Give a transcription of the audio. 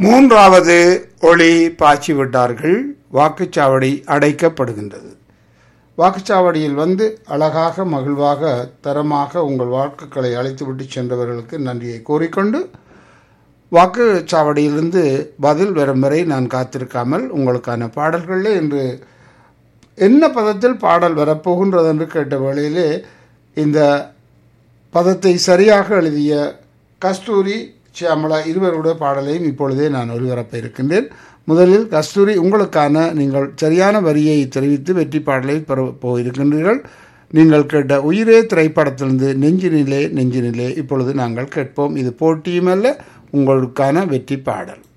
மூன்றாவது ஒளி பாய்ச்சி விட்டார்கள் வாக்குச்சாவடி அடைக்கப்படுகின்றது வாக்குச்சாவடியில் வந்து அழகாக மகிழ்வாக தரமாக உங்கள் வாக்குகளை அழைத்துவிட்டு சென்றவர்களுக்கு நன்றியை கூறிக்கொண்டு வாக்குச்சாவடியிலிருந்து பதில் வரும் வரை நான் காத்திருக்காமல் உங்களுக்கான பாடல்களில் இன்று என்ன பதத்தில் பாடல் வரப்போகின்றது என்று கேட்ட வேளையிலே இந்த பதத்தை சரியாக எழுதிய கஸ்தூரி சியாமலா இருவருடைய பாடலையும் இப்பொழுதே நான் ஒளிபரப்ப இருக்கின்றேன் முதலில் கஸ்தூரி உங்களுக்கான நீங்கள் சரியான வரியை தெரிவித்து வெற்றி பாடலை பெற போயிருக்கின்றீர்கள் நீங்கள் கேட்ட உயிரே திரைப்படத்திலிருந்து நெஞ்சினிலே நெஞ்சினிலே இப்பொழுது நாங்கள் கேட்போம் இது போட்டியுமல்ல உங்களுக்கான வெற்றி பாடல்